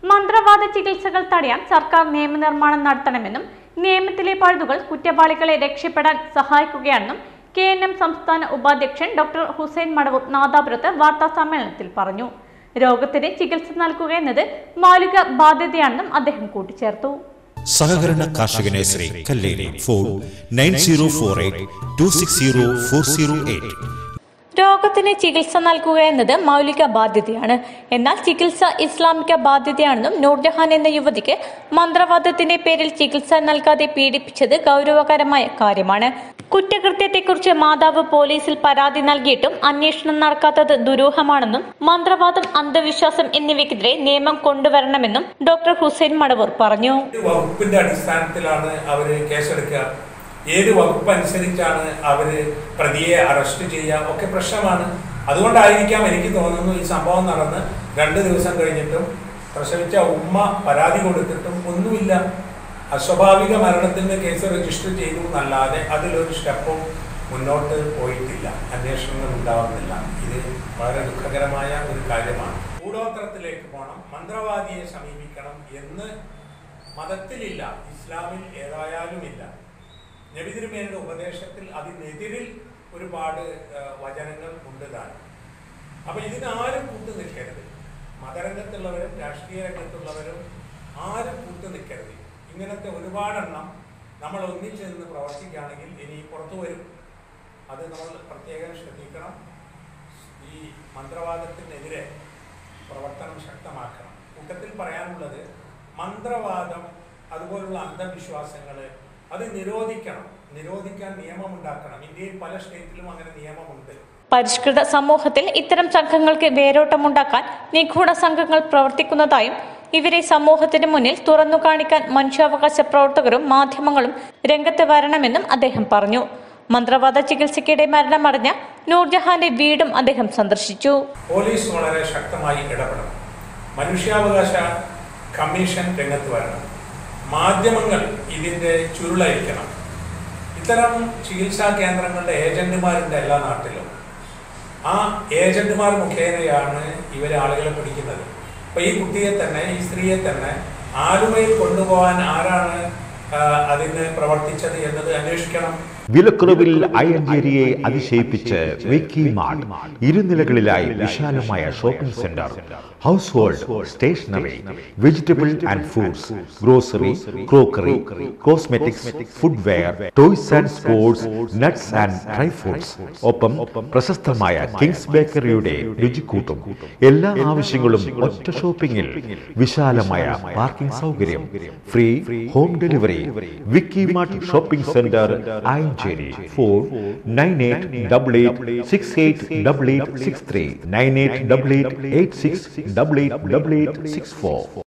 മന്ത്രവാദ ചികിത്സകൾ തടയാൻ സർക്കാർ നിയമനിർമ്മാണം നടത്തണമെന്നും നിയമത്തിലെ പഴുതുകൾ കുറ്റവാളികളെ രക്ഷപ്പെടാൻ സഹായിക്കുകയാണെന്നും കെ എൻ എം സംസ്ഥാന ഉപാധ്യക്ഷൻ ഡോക്ടർ ഹുസൈൻ മടവൂർ നാദാപുരത്ത് വാർത്താ സമ്മേളനത്തിൽ പറഞ്ഞു രോഗത്തിന് ചികിത്സ നൽകുക എന്നത് മൗലിക ബാധ്യതയാണെന്നും അദ്ദേഹം കൂട്ടിച്ചേർത്തു സഹകരണ കാർഷിക Shri Kalleri phone nine zero four eight two six zero four zero eight രോഗത്തിന് ചികിത്സ നൽകുക എന്നത് മൗലിക ബാധ്യതയാണ് എന്നാൽ ചികിത്സ ഇസ്ലാമിക ബാധ്യതയാണെന്നും നൂർജഹാൻ എന്ന യുവതിക്ക് മന്ത്രവാദത്തിന്റെ പേരിൽ ചികിത്സ നൽകാതെ പീഡിപ്പിച്ചത് ഗൗരവകരമായ കാര്യമാണ് കുറ്റകൃത്യത്തെക്കുറിച്ച് മാതാവ് പോലീസിൽ പരാതി നൽകിയിട്ടും അന്വേഷണം നടക്കാത്തത് ദുരൂഹമാണെന്നും മന്ത്രവാദം അന്ധവിശ്വാസം എന്നിവയ്ക്കെതിരെ നിയമം കൊണ്ടുവരണമെന്നും ഡോക്ടർ ഹുസൈൻ മടവൂർ പറഞ്ഞു ഏത് വകുപ്പിന്റെ അടിസ്ഥാനത്തിലാണ് അവര് കേസെടുക്കുക ഏത് വകുപ്പ് അനുസരിച്ചാണ് അവര് പ്രതിയെ അറസ്റ്റ് ചെയ്യുക ഒക്കെ പ്രശ്നമാണ് അതുകൊണ്ടായിരിക്കാം എനിക്ക് തോന്നുന്നു ഈ സംഭവം നടന്ന് രണ്ട് ദിവസം കഴിഞ്ഞിട്ടും പ്രസവിച്ച ഉമ്മ പരാതി കൊടുത്തിട്ടും ഒന്നുമില്ല അസ്വാഭാവിക മരണത്തിന് കേസ് രജിസ്റ്റർ ചെയ്തു എന്നല്ലാതെ അതിലൊരു സ്റ്റെപ്പും മുന്നോട്ട് പോയിട്ടില്ല അന്വേഷണങ്ങൾ ഉണ്ടാവുന്നില്ല ഇത് വളരെ ദുഃഖകരമായ ഒരു കാര്യമാണ് കൂടോത്രത്തിലേക്ക് പോകണം മന്ത്രവാദിയെ സമീപിക്കണം എന്ന് മതത്തിലില്ല ഇസ്ലാമിൽ ഏതായാലും ഇല്ല നബിതിരുമേനയുടെ ഉപദേശത്തിൽ അതിനെതിരിൽ ഒരുപാട് ആ, വചനങ്ങൾ ഉണ്ട് താൻ അപ്പൊ ഇതിനാരും കൂട്ടു നിൽക്കരുത് മതരംഗത്തുള്ളവരും രാഷ്ട്രീയ രംഗത്തുള്ളവരും ആരും കൂട്ടു നിൽക്കരുത് ഇങ്ങനത്തെ ഒരുപാടെണ്ണം നമ്മൾ ഒന്നിച്ച് നിന്ന് പ്രവർത്തിക്കുകയാണെങ്കിൽ ഇനി പുറത്തു വരും അത് നമ്മൾ പ്രത്യേകം ശ്രദ്ധിക്കണം ഈ മന്ത്രവാദത്തിനെതിരെ പ്രവർത്തനം ശക്തമാക്കണം കൂട്ടത്തിൽ പറയാനുള്ളത് മന്ത്രവാദം അതുപോലുള്ള അന്ധവിശ്വാസങ്ങൾ അത് നിരോധിക്കണം നിരോധിക്കാൻ നിയമമുണ്ടാക്കണം ഇന്ത്യയിൽ പല സ്റ്റേറ്റിലും അങ്ങനെ നിയമമുണ്ട് പരിഷ്കൃത സമൂഹത്തിൽ ഇത്തരം സംഘങ്ങൾക്ക് വേരോട്ടമുണ്ടാക്കാൻ നിഗൂഢ സംഘങ്ങൾ പ്രവർത്തിക്കുന്നതായും ഇവരെ സമൂഹത്തിന് മുന്നിൽ തുറന്നു കാണിക്കാൻ മനുഷ്യാവകാശ പ്രവർത്തകരും മാധ്യമങ്ങളും രംഗത്ത് വരണമെന്നും അദ്ദേഹം പറഞ്ഞു മന്ത്രവാദ ചികിത്സയ്ക്കിടെ മരണമടഞ്ഞ നൂർജഹാന്റെ വീടും അദ്ദേഹം സന്ദർശിച്ചു പോലീസ് വളരെ ശക്തമായി ഇടപെടണം മനുഷ്യാവകാശ കമ്മീഷൻ രംഗത്ത് വരണം മാധ്യമങ്ങൾ ഇതിൻ്റെ ചുരുളഴിക്കണം ഇത്തരം ചികിത്സാ കേന്ദ്രങ്ങളുടെ ഏജന്റുമാരുണ്ട് എല്ലാ നാട്ടിലും ആ ഏജന്റുമാർ മുഖേനയാണ് ഇവർ ആളുകളെ പിടിക്കുന്നത് അപ്പൊ ഈ കുട്ടിയെ തന്നെ ഈ സ്ത്രീയെ തന്നെ ആലുമയിൽ കൊണ്ടുപോകാൻ ആരാണ് ആ, അതിന് പ്രവർത്തിച്ചത് എന്നത് അന്വേഷിക്കണം വിലക്കുറവിൽ അയഞ്ചേരിയെ അതിശയിപ്പിച്ച് വിക്കി മാർട്ട് ഇരുനിലകളിലായി വിശാലമായ shopping centre household stationery vegetable and fruits grocery crockery cosmetics footwear toys and sports nuts and dry fruits ഒപ്പം പ്രശസ്തമായ കിങ്സ് ബേക്കറിയുടെ രുചിക്കൂട്ടും എല്ലാ ആവശ്യങ്ങളും ഒറ്റ ഷോപ്പിംഗിൽ വിശാലമായ പാർക്കിംഗ് സൗകര്യം free home delivery Vicky Mart shopping centre Ayanchery four nine eight double eight six eight double eight six three nine eight double eight eight six double eight double eight six four